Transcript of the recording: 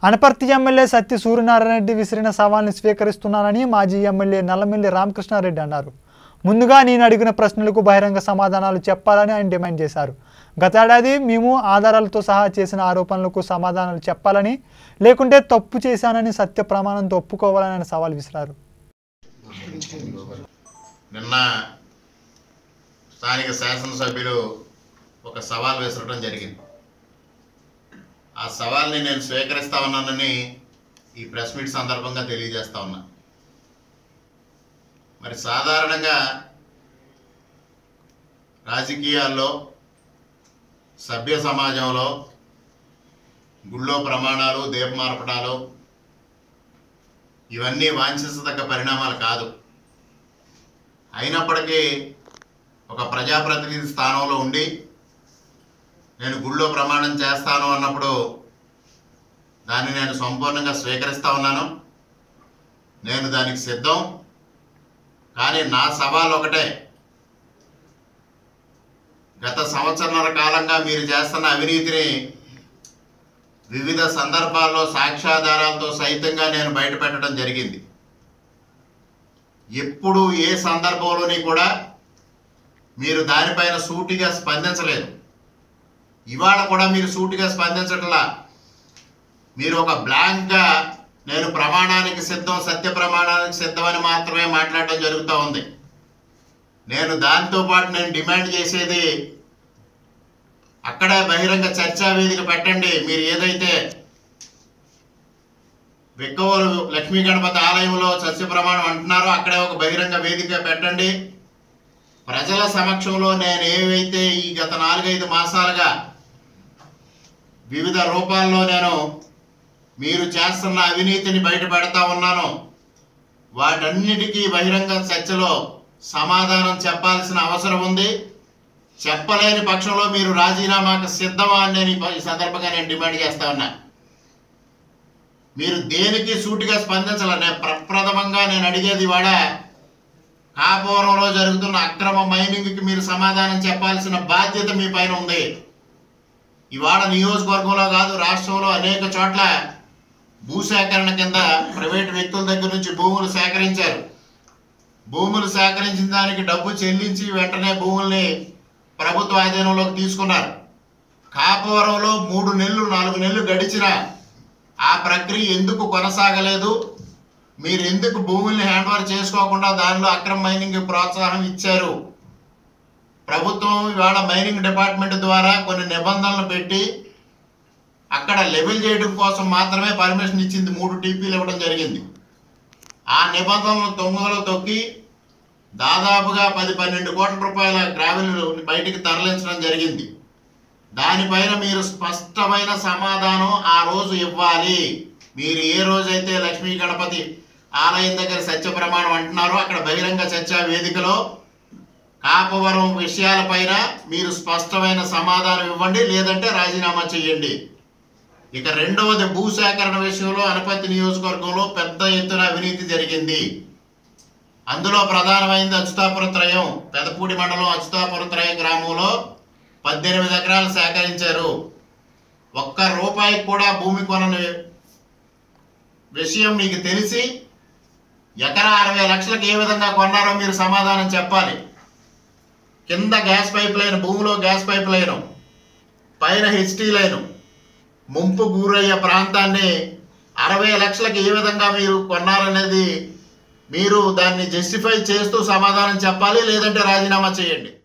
Anaparthi MLA Satya Suryanarayana Reddy విసిరిన సవాల్ని స్వీకరిస్తున్నానని మాజీ ఎమ్మెల్యే నల్లమిల్లి రామకృష్ణారెడ్డి అన్నారు ముందుగా నేను అడిగిన ప్రశ్నలకు బహిరంగ సమాధానాలు చెప్పాలని ఆయన డిమాండ్ చేశారు గతేడాది మేము ఆధారాలతో సహా చేసిన ఆరోపణలకు సమాధానాలు చెప్పాలని లేకుంటే తప్పు చేశానని సత్య ప్రమాణంతో ఒప్పుకోవాలని ఆయన సవాల్ విసిరారు నిన్న స్థానిక శాసనసభ్యులు ఒక సవాల్ విసరడం జరిగింది ఆ సవాల్ని నేను స్వీకరిస్తా ఉన్నానని ఈ ప్రెస్ మీట్ సందర్భంగా తెలియజేస్తా ఉన్నా మరి సాధారణంగా రాజకీయాల్లో సభ్య సమాజంలో గుళ్ళో ప్రమాణాలు దీపమార్పడాలు ఇవన్నీ వాంఛించదగ్గ పరిణామాలు కాదు అయినప్పటికీ ఒక ప్రజాప్రతినిధి స్థానంలో ఉండి నేను గుళ్ళో ప్రమాణం చేస్తాను అన్నప్పుడు దాన్ని నేను సంపూర్ణంగా స్వీకరిస్తా ఉన్నాను నేను దానికి సిద్ధం కానీ నా సవాల్ ఒకటే గత సంవత్సరాల కాలంగా మీరు చేస్తున్న అవినీతిని వివిధ సందర్భాల్లో సాక్ష్యాధారాలతో సహితంగా నేను బయటపెట్టడం జరిగింది ఎప్పుడు ఏ సందర్భంలోని కూడా మీరు దానిపైన సూటిగా స్పందించలేదు ఇవాళ కూడా మీరు సూటిగా స్పందించట్లా మీరు ఒక బ్లాంక్గా నేను ప్రమాణానికి సిద్ధం సత్య ప్రమాణానికి సిద్ధం అని మాత్రమే మాట్లాడటం జరుగుతూ ఉంది నేను దాంతో పాటు నేను డిమాండ్ చేసేది అక్కడే బహిరంగ చర్చా వేదిక పెట్టండి మీరు ఏదైతే వెక్కవోలు లక్ష్మీ గణపతి ఆలయంలో సత్య ప్రమాణం అంటున్నారో అక్కడే ఒక బహిరంగ వేదిక పెట్టండి ప్రజల సమక్షంలో నేను ఏవైతే ఈ గత నాలుగైదు మాసాలుగా వివిధ రూపాల్లో నేను మీరు చేస్తున్న అవినీతిని బయట పెడతా ఉన్నాను వాటన్నిటికీ బహిరంగ చర్చలో సమాధానం చెప్పాల్సిన అవసరం ఉంది చెప్పలేని పక్షంలో మీరు రాజీనామాకు సిద్ధమా అని నేను ఈ- ఈ సందర్భంగా నేను డిమాండ్ చేస్తా ఉన్నా మీరు దేనికి సూటిగా స్పందించాల నేను ప్రప్రథమంగా నేను అడిగేది వాడ కాపురంలో జరుగుతున్న అక్రమ మైనింగ్కి మీరు సమాధానం చెప్పాల్సిన బాధ్యత మీ పైన ఉంది ఇవాళ నియోజకవర్గంలో కాదు రాష్ట్రంలో అనేక చోట్ల భూసేకరణ కింద ప్రైవేట్ వ్యక్తుల దగ్గర నుంచి భూములు సేకరించారు భూములు సేకరించిన దానికి డబ్బు చెల్లించి వెంటనే భూముల్ని ప్రభుత్వ ఆధీనంలోకి తీసుకున్నారు కాపవరంలో మూడు నెలలు నాలుగు నెలలు గడిచిన ఆ ప్రక్రియ ఎందుకు కొనసాగలేదు మీరు ఎందుకు భూముల్ని హ్యాండ్ ఓవర్ చేసుకోకుండా దానిలో అక్రమ మైనింగ్ ప్రోత్సాహం ఇచ్చారు ప్రభుత్వం ఇవాళ మైనింగ్ డిపార్ట్మెంట్ ద్వారా కొన్ని నిబంధనలు పెట్టి అక్కడ లెవెల్ చేయడం కోసం మాత్రమే పర్మిషన్ ఇచ్చింది మూడు టీపీలు ఇవ్వడం జరిగింది ఆ నిబంధనలు తొంగలో తొక్కి దాదాపుగా పది పన్నెండు కోట్ల రూపాయల గ్రావెల్ బయటికి తరలించడం జరిగింది దానిపైన మీరు స్పష్టమైన సమాధానం ఆ రోజు ఇవ్వాలి మీరు ఏ రోజైతే లక్ష్మీ గణపతి ఆలయం దగ్గర సత్య ప్రమాణం అంటున్నారో అక్కడ బహిరంగ చర్చా వేదికలో కాపవరం విషయాలపైన మీరు స్పష్టమైన సమాధానం ఇవ్వండి లేదంటే రాజీనామా చేయండి ఇక రెండవది భూసేకరణ విషయంలో అనపతి నియోజకవర్గంలో పెద్ద ఎత్తున అవినీతి జరిగింది అందులో ప్రధానమైనది అచ్యుతాపురం త్రయం పెదపూడి మండలం అచ్యుతాపురం త్రయం గ్రామంలో పద్దెనిమిది ఎకరాలు సేకరించారు ఒక్క రూపాయి కూడా భూమి కొనని విషయం మీకు తెలిసి ఎకరా అరవై లక్షలకు ఏ విధంగా కొన్నారో మీరు సమాధానం చెప్పాలి కింద గ్యాస్ పైప్ లైన్ భూమిలో గ్యాస్ పైప్ లైన్ పైన హెచ్టీ లైన్ ముంపు గురయ్యే ప్రాంతాన్ని అరవై లక్షలకు ఏ విధంగా మీరు కొన్నారనేది మీరు దాన్ని జస్టిఫై చేస్తూ సమాధానం చెప్పాలి లేదంటే రాజీనామా చేయండి